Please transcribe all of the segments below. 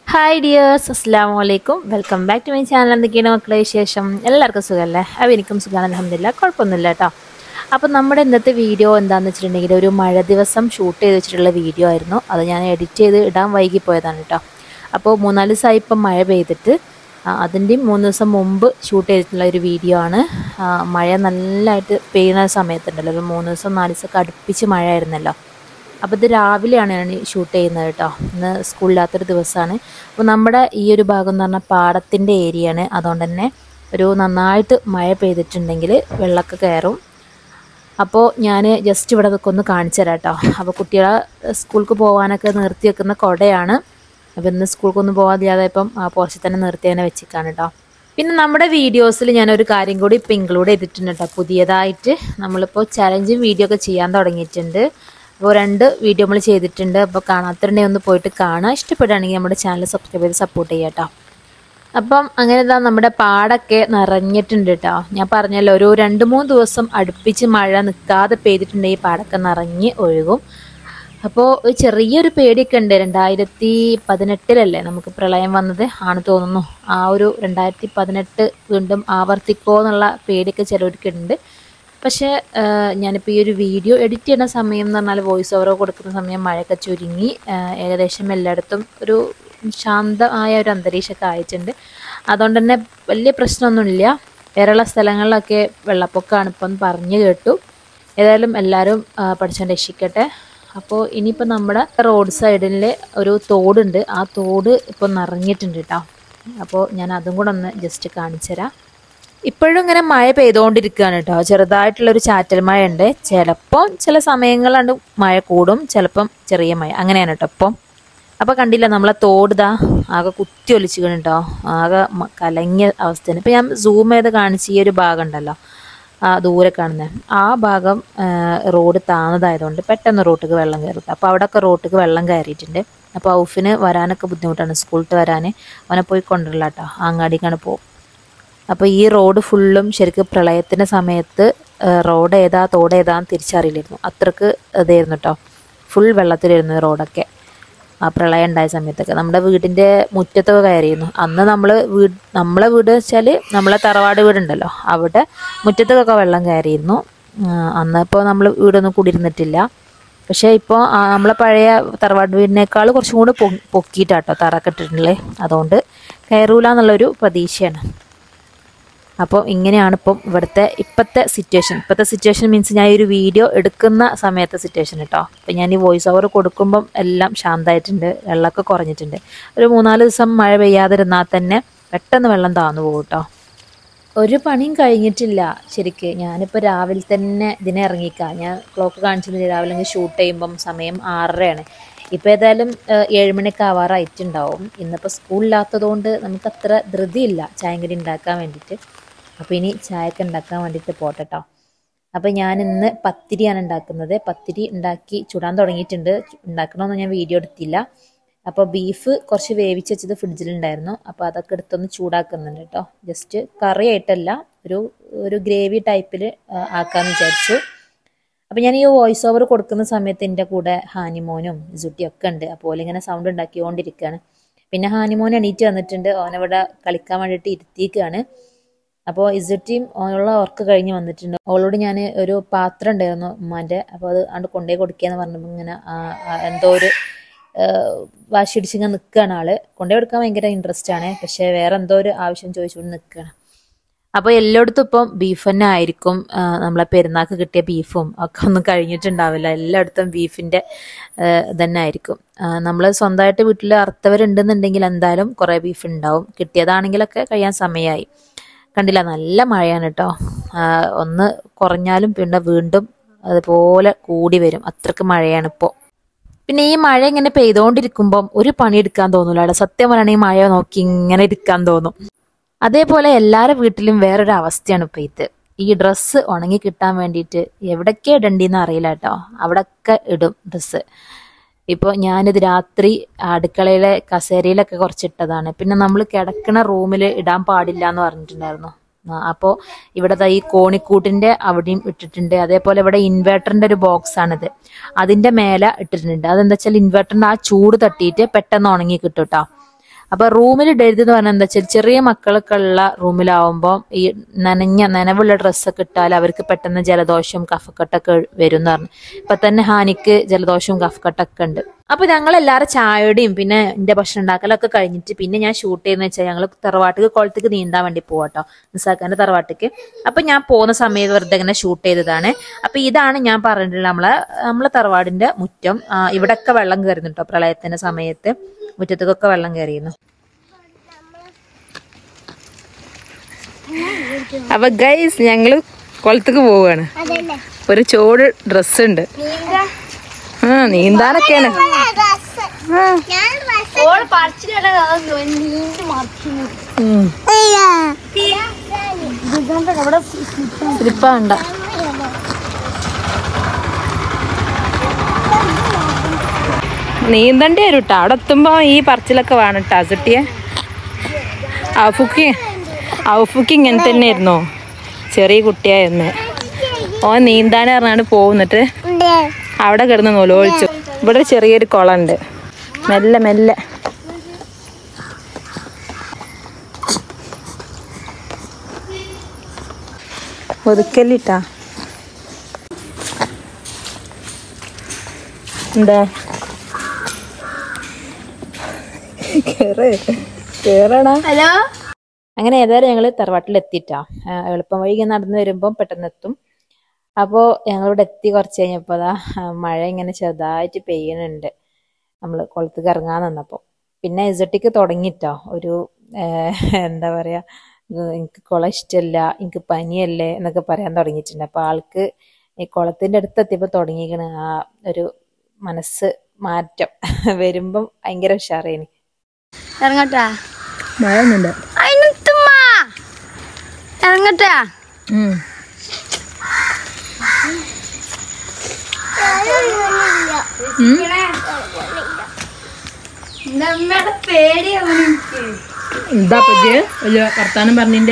Hi dears അസ്സാം വലൈക്കും welcome back to my channel എന്തൊക്കെയാണ് മക്കളെ വിശേഷം എല്ലാവർക്കും സുഖമല്ലേ അപ്പോൾ എനിക്കും സുഖമാണ് അലഹമില്ല കുഴപ്പമൊന്നുമില്ല കേട്ടോ അപ്പോൾ നമ്മുടെ ഇന്നത്തെ വീഡിയോ എന്താണെന്ന് വെച്ചിട്ടുണ്ടെങ്കിൽ ഒരു മഴ ദിവസം ഷൂട്ട് ചെയ്ത് വെച്ചിട്ടുള്ള വീഡിയോ ആയിരുന്നു അത് ഞാൻ എഡിറ്റ് ചെയ്ത് ഇടാൻ വൈകി പോയതാണ് കേട്ടോ അപ്പോൾ മൂന്നാല് ദിവസമായി ഇപ്പം മഴ പെയ്തിട്ട് ആ, അതിൻ്റെയും മൂന്ന് ദിവസം മുമ്പ് ഷൂട്ട് ചെയ്തിട്ടുള്ള ഒരു വീഡിയോ ആണ് ആ, മഴ നല്ലതായിട്ട് പെയ്യുന്ന സമയത്തുണ്ടല്ലോ ഒരു മൂന്ന് ദിവസം നാല് ദിവസമൊക്കെ അടുപ്പിച്ച് മഴ ആയിരുന്നല്ലോ അപ്പോൾ ഇത് രാവിലെയാണ് ഞാൻ ഷൂട്ട് ചെയ്യുന്നത് കേട്ടോ ഇന്ന് സ്കൂളില്ലാത്തൊരു ദിവസമാണ് അപ്പോൾ നമ്മുടെ ഈ ഒരു ഭാഗം എന്ന് പറഞ്ഞാൽ പാടത്തിൻ്റെ ഏരിയയാണ് അതുകൊണ്ട് തന്നെ ഒരു നന്നായിട്ട് മഴ പെയ്തിട്ടുണ്ടെങ്കിൽ വെള്ളമൊക്കെ കയറും അപ്പോൾ ഞാൻ ജസ്റ്റ് ഇവിടെ ഇതൊക്കെ ഒന്ന് കാണിച്ചു തരാം കേട്ടോ അപ്പോൾ കുട്ടികളെ സ്കൂൾക്ക് പോകാനൊക്കെ നിർത്തി വെക്കുന്ന കുടയാണ് അപ്പോൾ ഇന്ന് സ്കൂൾക്കൊന്നും പോകാതില്ലാതെ ഇപ്പം ആ പോർച്ചിൽ തന്നെ നിർത്തി തന്നെ വെച്ചിക്കാണ് കേട്ടോ പിന്നെ നമ്മുടെ വീഡിയോസിൽ ഞാനൊരു കാര്യം കൂടി ഇപ്പം ഇൻക്ലൂഡ് ചെയ്തിട്ടുണ്ട് കേട്ടോ പുതിയതായിട്ട് നമ്മളിപ്പോൾ ചലഞ്ചും വീഡിയോ ഒക്കെ ചെയ്യാൻ തുടങ്ങിയിട്ടുണ്ട് അപ്പോൾ രണ്ട് വീഡിയോ നമ്മൾ ചെയ്തിട്ടുണ്ട് അപ്പോൾ കാണാത്തവരുണ്ടെങ്കിൽ ഒന്ന് പോയിട്ട് കാണുക ഇഷ്ടപ്പെടുകയാണെങ്കിൽ നമ്മുടെ ചാനൽ സബ്സ്ക്രൈബ് ചെയ്ത് സപ്പോർട്ട് ചെയ്യാം കേട്ടോ അപ്പം അങ്ങനെ ഇതാ നമ്മുടെ പാടൊക്കെ നിറഞ്ഞിട്ടുണ്ട് കേട്ടോ ഞാൻ പറഞ്ഞല്ലോ ഒരു രണ്ട് മൂന്ന് ദിവസം അടുപ്പിച്ച് മഴ നിൽക്കാതെ പെയ്തിട്ടുണ്ടെങ്കിൽ പാടൊക്കെ നിറഞ്ഞ് ഒഴുകും അപ്പോൾ ഒരു ചെറിയൊരു പേടിയൊക്കെ ഉണ്ട് രണ്ടായിരത്തി പതിനെട്ടിലല്ലേ നമുക്ക് പ്രളയം വന്നത് ആണ് തോന്നുന്നു ആ ഒരു രണ്ടായിരത്തി പതിനെട്ട് വീണ്ടും ആവർത്തിക്കോ എന്നുള്ള പേടിയൊക്കെ ചിലവർക്കുണ്ട് പക്ഷേ ഞാനിപ്പോൾ ഈ ഒരു വീഡിയോ എഡിറ്റ് ചെയ്യുന്ന സമയം എന്ന് പറഞ്ഞാൽ വോയിസ് ഓവർ കൊടുക്കുന്ന സമയം മഴയൊക്കെ ചുരുങ്ങി ആ, ഏകദേശം എല്ലായിടത്തും ഒരു ശാന്തമായ ഒരു അന്തരീക്ഷമൊക്കെ ആയിട്ടുണ്ട് അതുകൊണ്ട് തന്നെ വലിയ പ്രശ്നമൊന്നുമില്ല വേറെയുള്ള സ്ഥലങ്ങളിലൊക്കെ വെള്ളപ്പൊക്കമാണ് ഇപ്പം പറഞ്ഞു കേട്ടു ഏതായാലും എല്ലാവരും ആ, പഠിച്ചോണ്ട് രക്ഷിക്കട്ടെ അപ്പോൾ ഇനിയിപ്പോൾ നമ്മുടെ റോഡ് സൈഡിൽ ഒരു തോടുണ്ട് ആ തോട് ഇപ്പോൾ നിറഞ്ഞിട്ടുണ്ട് കേട്ടോ അപ്പോൾ ഞാൻ അതും കൂടെ ഒന്ന് ജസ്റ്റ് കാണിച്ചു തരാം ഇപ്പോഴും ഇങ്ങനെ മഴ പെയ്തുകൊണ്ടിരിക്കുകയാണ് കേട്ടോ ചെറുതായിട്ടുള്ളൊരു ചാറ്റൽ മഴ ഉണ്ട് ചിലപ്പോൾ ചില സമയങ്ങളുണ്ട് മഴ കൂടും ചിലപ്പം ചെറിയ മഴ അങ്ങനെയാണ് കേട്ടോ ഇപ്പം അപ്പോൾ കണ്ടില്ല നമ്മളെ തോടുതാ ആകെ കുത്തി ഒലിച്ചിക്കണം കേട്ടോ ആകെ മ- കലങ്ങിയ അവസ്ഥയാണ് ഇപ്പം ഞാൻ സൂം ചെയ്ത് കാണിച്ച ഈ ഒരു ഭാഗം ഉണ്ടല്ലോ ആ ദൂരെ കാണുന്നത് ആ ഭാഗം ആ, റോഡ് താന്നതായതുകൊണ്ട് പെട്ടെന്ന് റോട്ടിക്ക് വെള്ളം കയറും അപ്പോൾ അവിടെയൊക്കെ റോട്ടിക്ക് വെള്ളം കയറിയിട്ടുണ്ട് അപ്പോൾ ഔഫിന് വരാനൊക്കെ ബുദ്ധിമുട്ടാണ് സ്കൂളിൽ വരാൻ അവനെ പോയി കൊണ്ടുവരില്ല കേട്ടോ അങ്ങാടിക്കാണ് പോകും അപ്പോൾ ഈ റോഡ് ഫുള്ളും ശരിക്കും പ്രളയത്തിൻ്റെ സമയത്ത് ആ, റോഡ് ഏതാ തോട് ഏതാന്ന് തിരിച്ചറിയില്ലായിരുന്നു അത്രക്ക് ഇതായിരുന്നു കേട്ടോ ഫുൾ വെള്ളത്തിലായിരുന്നു ഈ റോഡൊക്കെ ആ പ്രളയം ഉണ്ടായ സമയത്തൊക്കെ നമ്മുടെ വീടിൻ്റെ മുറ്റത്തൊക്കെ കയറിയിരുന്നു അന്ന് നമ്മൾ വീട് നമ്മളെ വീട് വെച്ചാൽ നമ്മളെ തറവാട് വീടുണ്ടല്ലോ അവിടെ മുറ്റത്തൊക്കെ വെള്ളം കയറിയിരുന്നു ആ, അന്ന് ഇപ്പോൾ നമ്മൾ വീടൊന്നും കൂടിയിരുന്നിട്ടില്ല പക്ഷേ ഇപ്പോൾ നമ്മളെ പഴയ തറവാട് വീടിനേക്കാൾ കുറച്ചും കൂടി പൊ പൊക്കിയിട്ടാട്ടോ തറക്കെട്ടിട്ടുള്ളത് അതുകൊണ്ട് കയറൂല എന്നുള്ളൊരു പ്രതീക്ഷയാണ് അപ്പോൾ ഇങ്ങനെയാണ് ഇപ്പം ഇവിടുത്തെ ഇപ്പോഴത്തെ സിറ്റുവേഷൻ ഇപ്പോഴത്തെ സിറ്റുവേഷൻ മീൻസ് ഞാൻ ഈ ഒരു വീഡിയോ എടുക്കുന്ന സമയത്തെ സിറ്റുവേഷൻ കേട്ടോ അപ്പം ഞാൻ ഈ വോയിസ് ഓവർ കൊടുക്കുമ്പം എല്ലാം ശാന്തമായിട്ടുണ്ട് വെള്ളമൊക്കെ കുറഞ്ഞിട്ടുണ്ട് ഒരു മൂന്നാല് ദിവസം മഴ പെയ്യാതിരുന്നാൽ തന്നെ പെട്ടെന്ന് വെള്ളം താന്നു പോകും കേട്ടോ ഒരു പണിയും കഴിഞ്ഞിട്ടില്ല ശരിക്ക് ഞാനിപ്പോൾ രാവിലെ തന്നെ ഇതിനെ ഇറങ്ങിക്കാം ഞാൻ ക്ലോക്ക് കാണിച്ചിരുന്നില്ല രാവിലെ അങ്ങ് ഷൂട്ട് ചെയ്യുമ്പം സമയം ആറരയാണ് ഇപ്പോൾ ഏതായാലും ഏഹ്, ഏഴ് മണിയൊക്കെ ആവാറായിട്ടുണ്ടാവും ഇന്നിപ്പോൾ സ്കൂളില്ലാത്തതുകൊണ്ട് നമുക്ക് അത്ര ധൃതിയില്ല ചായങ്കടി ഉണ്ടാക്കാൻ വേണ്ടിയിട്ട് അപ്പോൾ ഇനി ചായക്ക് ഉണ്ടാക്കാൻ വേണ്ടിയിട്ട് പോട്ടെ കേട്ടോ അപ്പോൾ ഞാൻ ഇന്ന് പത്തിരിയാണ് ഉണ്ടാക്കുന്നത് പത്തിരി ഉണ്ടാക്കി ചുടാൻ തുടങ്ങിയിട്ടുണ്ട് ഉണ്ടാക്കണമെന്ന് ഞാൻ വീഡിയോ എടുത്തില്ല അപ്പോൾ ബീഫ് കുറച്ച് വേവിച്ച് വെച്ചത് ഫ്രിഡ്ജിലുണ്ടായിരുന്നു അപ്പോൾ അതൊക്കെ എടുത്തൊന്ന് ചൂടാക്കുന്നുണ്ട് കേട്ടോ ജസ്റ്റ് കറി ആയിട്ടല്ല ഒരു ഒരു ഗ്രേവി ടൈപ്പിൽ ആക്കാമെന്ന് വിചാരിച്ചു അപ്പോൾ ഞാൻ ഈ വോയിസ് ഓവർ കൊടുക്കുന്ന സമയത്ത് എൻ്റെ കൂടെ ഹാനിമോനും സുട്ടിയും ഒക്കെ ഉണ്ട് അപ്പോൾ ഇങ്ങനെ സൗണ്ട് ഉണ്ടാക്കിക്കൊണ്ടിരിക്കുകയാണ് പിന്നെ ഹാനിമോൻ എണീറ്റ് വന്നിട്ടുണ്ട് ഓനവിടെ കളിക്കാൻ വേണ്ടിയിട്ട് ഇരുത്തിയിരിക്കുകയാണ് അപ്പോൾ ഇസുട്ടിയും ഓനുള്ള വർക്ക് കഴിഞ്ഞ് വന്നിട്ടുണ്ട് അവളോട് ഞാൻ ഒരു പാത്രം ഉണ്ടായിരുന്നു ഉമ്മാൻ്റെ അപ്പോൾ അത് അണ്ട് കൊണ്ടുപോയി കൊടുക്കുകയെന്ന് പറഞ്ഞപ്പോൾ ഇങ്ങനെ ആ, ആ, എന്തോ ഒരു വാശി ഇടിച്ചിങ്ങനെ നിൽക്കുകയാണ് ആള് കൊണ്ടുപോയി കൊടുക്കാൻ ഭയങ്കര ഇൻട്രസ്റ്റ് ആണ് പക്ഷേ വേറെ എന്തോ ഒരു ആവശ്യം ചോദിച്ചുകൊണ്ട് നിൽക്കുകയാണ് അപ്പോൾ എല്ലായിടത്തും ഇപ്പം ബീഫ് തന്നെ ആയിരിക്കും ആ, നമ്മളെ പെരുന്നാൾക്ക് കിട്ടിയ ബീഫും ഒക്കെ ഒന്നും കഴിഞ്ഞിട്ടുണ്ടാവില്ല എല്ലായിടത്തും ബീഫിൻ്റെ തന്നെ ആയിരിക്കും നമ്മൾ സ്വന്തമായിട്ട് വീട്ടിൽ അറുത്തവരുണ്ടെന്നുണ്ടെങ്കിൽ എന്തായാലും കുറേ ബീഫ് ഉണ്ടാവും കിട്ടിയതാണെങ്കിലൊക്കെ കഴിയാൻ സമയമായി കണ്ടില്ല നല്ല മഴയാണ് കേട്ടോ ആ, ഒന്ന് കുറഞ്ഞാലും പിന്നെ വീണ്ടും അതുപോലെ കൂടി വരും അത്രക്ക് മഴയാണ് ഇപ്പോൾ പിന്നെ ഈ മഴ ഇങ്ങനെ പെയ്തുകൊണ്ടിരിക്കുമ്പം ഒരു പണി എടുക്കാൻ തോന്നൂല അവിടെ സത്യം പറയുകയാണെങ്കിൽ മഴ നോക്കി ഇങ്ങനെ ഇരിക്കാൻ തോന്നും അതേപോലെ എല്ലാവരുടെ വീട്ടിലും വേറൊരു അവസ്ഥയാണ് ഇപ്പം ഇത് ഈ ഡ്രസ്സ് ഉണങ്ങി കിട്ടാൻ വേണ്ടിയിട്ട് എവിടൊക്കെ ഇടണ്ടിന്ന് അറിയില്ല കേട്ടോ അവിടൊക്കെ ഇടും ഡ്രസ്സ് ഇപ്പോൾ ഞാനിത് രാത്രി അടുക്കളയിലെ കസേരയിലൊക്കെ കുറച്ചിട്ടതാണ് പിന്നെ നമ്മൾ കിടക്കണ റൂമിൽ ഇടാൻ പാടില്ല എന്ന് പറഞ്ഞിട്ടുണ്ടായിരുന്നു അപ്പോൾ ഇവിടെ ദാ ഈ കോണിക്കൂട്ടിൻ്റെ അവിടെയും ഇട്ടിട്ടുണ്ട് അതേപോലെ ഇവിടെ ഇൻവേർട്ടറിൻ്റെ ഒരു ബോക്സ് ആണിത് അതിൻ്റെ മേലെ ഇട്ടിട്ടുണ്ട് അതെന്താ വെച്ചാൽ ഇൻവേർട്ടറിൻ്റെ ആ ചൂട് തട്ടിയിട്ട് പെട്ടെന്ന് ഉണങ്ങി കിട്ടും കേട്ടോ അപ്പൊ റൂമിൽ ഇടരുത് എന്ന് പറഞ്ഞാൽ എന്താ വെച്ചാൽ ചെറിയ മക്കളൊക്കെ ഉള്ള റൂമിലാവുമ്പോൾ ഈ നനഞ്ഞ നനവുള്ള ഡ്രസ്സൊക്കെ ഇട്ടാൽ അവർക്ക് പെട്ടെന്ന് ജലദോഷവും കഫക്കെട്ടൊക്കെ വരും എന്ന് പറഞ്ഞു ഇപ്പൊ തന്നെ ഹാനിക്ക് ജലദോഷവും കഫക്കെട്ടൊക്കെ ഉണ്ട് അപ്പൊ ഞങ്ങൾ എല്ലാവരും ചായയുടെയും പിന്നെ എന്റെ ഭക്ഷണം ഉണ്ടാക്കലൊക്കെ കഴിഞ്ഞിട്ട് പിന്നെ ഞാൻ ഷൂട്ട് ചെയ്യുന്ന വെച്ചാൽ ഞങ്ങൾ തറവാട്ടിക്ക് കുളത്തേക്ക് നീന്താൻ വേണ്ടി പോവാട്ടോ നിസാക്കാന്റെ തറവാട്ടിക്ക് അപ്പൊ ഞാൻ പോകുന്ന സമയത്ത് വെറുതെ ഇങ്ങനെ ഷൂട്ട് ചെയ്തതാണ് അപ്പൊ ഇതാണ് ഞാൻ പറഞ്ഞിട്ടുള്ള നമ്മളെ നമ്മളെ തറവാടിന്റെ മുറ്റം ആ, ഇവിടൊക്കെ വെള്ളം കയറുന്നു കേട്ടോ പ്രളയത്തിന്റെ സമയത്ത് മുറ്റത്തേക്കൊക്കെ വെള്ളം കയറിയിരുന്നു അപ്പൊ ഗൈസ് ഞങ്ങള് കുളത്തേക്ക് പോവാണ് ഒരു ചോട് ഡ്രസ് ഉണ്ട് ആ നീന്താനൊക്കെയാണ് ആ. ഉം. സ്ലിപ്പാ ഉണ്ട നീന്തണ്ടി വരും കേട്ടോ അവിടെ എത്തുമ്പോ ഈ പറച്ചിലൊക്കെ വേണം കേട്ടോ സുട്ടിയെ ഔഫുക്ക് ഔഫുക്ക് ഇങ്ങനെ തന്നെ ആയിരുന്നോ ചെറിയ കുട്ടിയായിരുന്നു ഓൻ നീന്താൻ പറഞ്ഞാണ്ട് പോകുന്നിട്ട് അവിടെ കിടന്ന് നൊലോളിച്ചു ഇവിടെ ഒരു ചെറിയൊരു കുളമുണ്ട് മെല്ലെ മെല്ലെ ഒതുക്കല്ലിട്ടാ എന്താ കേറ് കേറണ ഹലോ അങ്ങനെ ഏതായാലും ഞങ്ങൾ തറവാട്ടിലെത്തിയിട്ടാ ആ, എളുപ്പം വഴി ഇങ്ങനെ നടന്നു വരുമ്പം പെട്ടെന്ന് എത്തും അപ്പോൾ ഞങ്ങളിവിടെ എത്തി കുറച്ച് കഴിഞ്ഞപ്പോൾ അതാ ആ, മഴ ഇങ്ങനെ ചെറുതായിട്ട് പെയ്യുന്നുണ്ട് നമ്മൾ കുളത്തേക്ക് ഇറങ്ങാൻ നിന്നപ്പോൾ പിന്നെ ഇസട്ടിക്ക് തുടങ്ങിട്ടോ ഒരു ആ, എന്താ പറയുക എനിക്ക് കുളം ഇഷ്ടമല്ല എനിക്ക് പനിയല്ലേ എന്നൊക്കെ പറയാൻ തുടങ്ങിയിട്ടുണ്ട് അപ്പോൾ ആൾക്ക് ഈ കുളത്തിൻ്റെ അടുത്ത് എത്തിയപ്പോൾ തുടങ്ങിയിരിക്കണ ആ ഒരു മനസ്സ് മാറ്റം വരുമ്പം ഭയങ്കര ഉഷാറേനി ഇറങ്ങട്ടാ മഴ ഒന്നുണ്ട് അതിനെത്തുമ്മാ ഇറങ്ങട്ടാ നമ്മടെ പേടിയാവും എനിക്ക് എന്താ പറ്റിയ വലിയ വർത്താനം പറഞ്ഞിന്റെ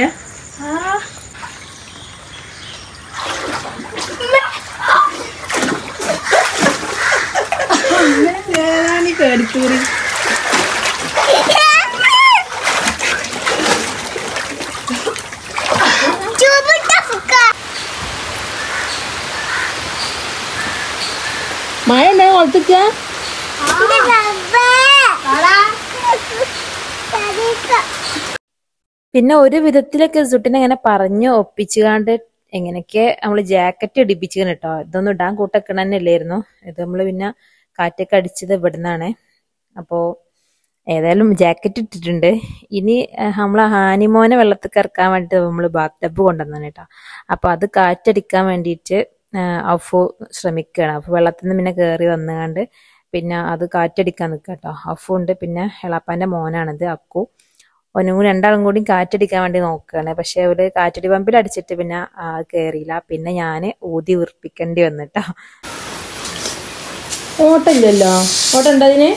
കേടിക്കൂറി മഴ ഉണ്ടോ കുളത്തേക്ക പിന്നെ ഒരു വിധത്തിലൊക്കെ സുട്ടിനെ ഇങ്ങനെ പറഞ്ഞു ഒപ്പിച്ചുകാണ്ട് എങ്ങനെയൊക്കെ നമ്മൾ ജാക്കറ്റ് ഇടിപ്പിച്ചിങ്ങനെ കേട്ടോ ഇതൊന്നും ഇടാൻ കൂട്ടക്കണ തന്നെ ഇല്ലായിരുന്നു ഇത് നമ്മൾ പിന്നെ കാറ്റൊക്കെ അടിച്ചത് ഇവിടുന്നാണ് അപ്പോൾ ഏതായാലും ജാക്കറ്റ് ഇട്ടിട്ടുണ്ട് ഇനി നമ്മൾ ഹാനിമോനെ വെള്ളത്തിൽ ഇറക്കാൻ വേണ്ടിയിട്ട് നമ്മൾ ബാത്ത് ടബ് കൊണ്ടുവന്നാണ് കേട്ടോ അപ്പോൾ അത് കാറ്റടിക്കാൻ വേണ്ടിയിട്ട് അഫു ശ്രമിക്കുകയാണ് അപ്പോൾ വെള്ളത്തിൽ നിന്ന് പിന്നെ കയറി വന്നുകൊണ്ട് പിന്നെ അത് കാറ്റടിക്കാൻ നിൽക്കുക കേട്ടോ അഫു ഉണ്ട് പിന്നെ എളാപ്പാൻ്റെ മോനാണിത് അക്കു ഒന്നും കൂടി രണ്ടാളും കൂടി കാറ്റടിക്കാൻ വേണ്ടി നോക്കുകയാണ് പക്ഷെ അവര് കാറ്റടി പമ്പിൽ അടിച്ചിട്ട് പിന്നെ ആ കയറിയില്ല പിന്നെ ഞാൻ ഊതി വീർപ്പിക്കേണ്ടി വന്നിട്ടോ ഓട്ടമില്ലല്ലോ ഓട്ടം ഉണ്ടോ അതിന്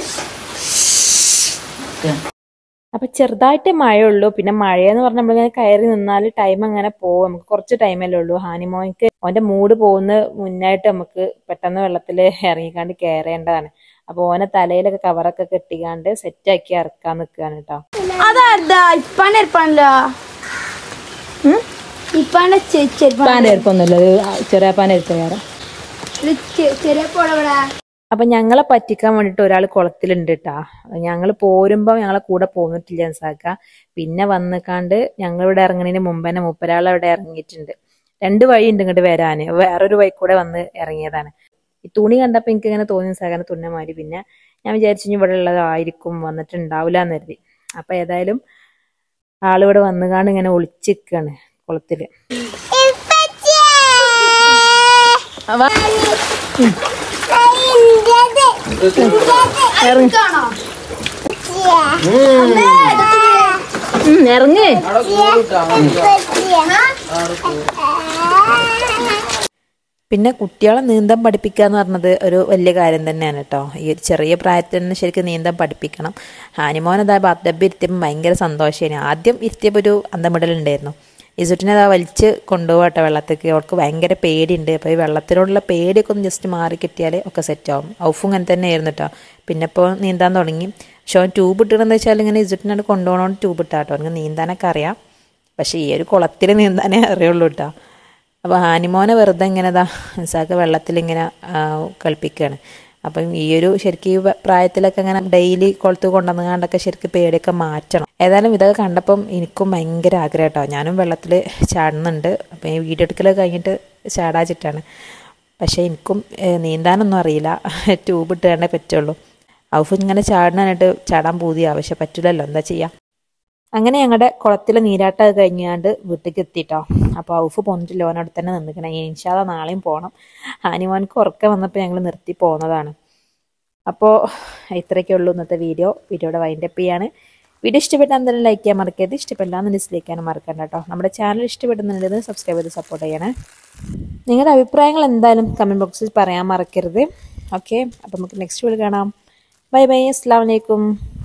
അപ്പൊ ചെറുതായിട്ട് മഴയുള്ളൂ പിന്നെ മഴയെന്ന് പറഞ്ഞാൽ നമ്മളിങ്ങനെ കയറി നിന്നാൽ ടൈം അങ്ങനെ പോകും നമുക്ക് കുറച്ച് ടൈമല്ലേ ഉള്ളൂ ഹാനിമോനിക്ക് അവന്റെ മൂഡ് പോകുന്ന മുന്നായിട്ട് നമുക്ക് പെട്ടെന്ന് വെള്ളത്തിൽ ഇറങ്ങിക്കാണ്ട് കയറേണ്ടതാണ് അപ്പൊ ഓനെ തലയിലൊക്കെ കവറൊക്കെ കെട്ടിക്കാണ്ട് സെറ്റാക്കി ഇറക്കാൻ നിൽക്കുകയാണ് കേട്ടോ അതാ ഇപ്പാന്റെ എരുപ്പാണല്ലോ ഇപ്പാന്റെ ചെരുപ്പാണ് പാൻ്റെ എരുപ്പൊന്നുമില്ല ചെറിയ പാൻ്റെ എരുപ്പ് വേറെ ചെറിയ പോടവിടെ അപ്പൊ ഞങ്ങളെ പറ്റിക്കാൻ വേണ്ടിട്ട് ഒരാൾ കുളത്തിലുണ്ട് കേട്ടാ ഞങ്ങൾ പോരുമ്പോ ഞങ്ങളെ കൂടെ പോന്നിട്ടില്ല സാക്ക പിന്നെ വന്നിക്കാണ്ട് ഞങ്ങൾ ഇവിടെ ഇറങ്ങുന്നതിന് മുമ്പ് തന്നെ മുപ്പരാൾ അവിടെ ഇറങ്ങിയിട്ടുണ്ട് രണ്ട് വഴി ഉണ്ട് ഇങ്ങോട്ട് വരാന് വേറൊരു വഴി കൂടെ വന്ന് ഇറങ്ങിയതാണ് ഈ തുണി കണ്ടപ്പോ എനിക്ക് ഇങ്ങനെ തോന്നി സാധാരണ തുന്നമാതിരി പിന്നെ ഞാൻ വിചാരിച്ചു ഇനി ഇവിടെ ഉള്ളതായിരിക്കും വന്നിട്ടുണ്ടാവില്ല എന്ന് കരുതി അപ്പൊ ഏതായാലും ആളിവിടെ വന്നുകാണ്ട് ഇങ്ങനെ ഒളിച്ചിക്കാണ് കുളത്തില് ഇറങ്ങ് പിന്നെ കുട്ടികളെ നീന്തം പഠിപ്പിക്കുക എന്ന് പറഞ്ഞത് ഒരു വലിയ കാര്യം തന്നെയാണ് കേട്ടോ ഈ ഒരു ചെറിയ പ്രായത്തിൽ തന്നെ ശരിക്കും നീന്തം പഠിപ്പിക്കണം ഹാനിമോൻ അതാ ബാത്ത് ഡബ്ബ് ഇരുത്തിയപ്പോൾ ഭയങ്കര സന്തോഷമായിരുന്നു ആദ്യം ഇരുത്തിയപ്പോൾ ഒരു അന്തമിടലുണ്ടായിരുന്നു ഇസുട്ടിനെ അതാ വലിച്ച് കൊണ്ടുപോകട്ടെ വെള്ളത്തേക്ക് അവൾക്ക് ഭയങ്കര പേടിയുണ്ട് അപ്പോൾ ഈ വെള്ളത്തിനോടുള്ള പേടിയൊക്കെ ഒന്ന് ജസ്റ്റ് മാറി കിട്ടിയാൽ ഒക്കെ സെറ്റാവും ഔഫും അങ്ങനെ തന്നെ ആയിരുന്നു കേട്ടോ പിന്നെ ഇപ്പോൾ നീന്താൻ തുടങ്ങി പക്ഷെ അവൻ ട്യൂബ് ഇട്ടിട്ടെന്ന് വെച്ചാൽ ഇങ്ങനെ ഇസുട്ടിനോട് കൊണ്ടുപോകണോണ്ട് ട്യൂബ് ഇട്ടാ കേട്ടോ അവർക്ക് നീന്താനൊക്കെ അറിയാം പക്ഷേ ഈ ഒരു കുളത്തിൽ നീന്താനേ അറിയുള്ളൂ കേട്ടോ അപ്പോൾ ഹാനിമോനെ വെറുതെ ഇങ്ങനെ ഇതാ സാക്ക് വെള്ളത്തിലിങ്ങനെ കളിപ്പിക്കുകയാണ് അപ്പം ഈ ഒരു ശരിക്കും ഈ വ- പ്രായത്തിലൊക്കെ ഇങ്ങനെ ഡെയിലി കുളത്ത് കൊണ്ടുവന്നുകൊണ്ടൊക്കെ ശരിക്കും പേടിയൊക്കെ മാറ്റണം ഏതായാലും ഇതൊക്കെ കണ്ടപ്പം എനിക്കും ഭയങ്കര ആഗ്രഹം കേട്ടോ ഞാനും വെള്ളത്തിൽ ചാടുന്നുണ്ട് അപ്പം ഈ വീഡിയോ എടുക്കലൊക്കെ കഴിഞ്ഞിട്ട് ചാടാച്ചിട്ടാണ് പക്ഷേ എനിക്കും ഏഹ്, നീന്താനൊന്നും അറിയില്ല ട്യൂബ് ഇട്ടാണ്ടേ പറ്റുള്ളൂ ഔഫ് ഇങ്ങനെ ചാടാനായിട്ട് ചാടാൻ പൂതിയാ പക്ഷെ പറ്റില്ലല്ലോ എന്താ ചെയ്യുക അങ്ങനെ ഞങ്ങളുടെ കുളത്തിൽ നീരാട്ടമൊക്കെ കഴിഞ്ഞാണ്ട് വീട്ടിലേക്ക് എത്തിട്ടോ അപ്പോൾ ഔഫ് പോന്നിട്ടില്ല ഓനോട് തന്നെ നിന്നിക്കണേ ഇൻഷാല്ല നാളെയും പോകണം ഹാനിമോൻക്ക് ഉറക്കം വന്നപ്പോൾ ഞങ്ങൾ നിർത്തി പോകുന്നതാണ് അപ്പോൾ ഇത്രയൊക്കെ ഉള്ളൂ ഇന്നത്തെ വീഡിയോ വീഡിയോയുടെ വൈൻഡപ്പ് ചെയ്യാണ് വീഡിയോ ഇഷ്ടപ്പെട്ടാൽ എന്തായാലും ലൈക്ക് ചെയ്യാൻ മറക്കരുത് ഇഷ്ടപ്പെട്ടാന്ന് ഡിസ്ലൈക്ക് ചെയ്യാനും മറക്കണ്ട കേട്ടോ നമ്മുടെ ചാനൽ ഇഷ്ടപ്പെടുന്നുണ്ടെങ്കിൽ സബ്സ്ക്രൈബ് ചെയ്ത് സപ്പോർട്ട് ചെയ്യണേ നിങ്ങളുടെ അഭിപ്രായങ്ങൾ എന്തായാലും കമൻറ്റ് ബോക്സിൽ പറയാൻ മറക്കരുത് ഓക്കെ അപ്പോൾ നമുക്ക് നെക്സ്റ്റ് വീഡിയോ കാണാം ബൈ ബൈ അസ്സാം വലൈക്കും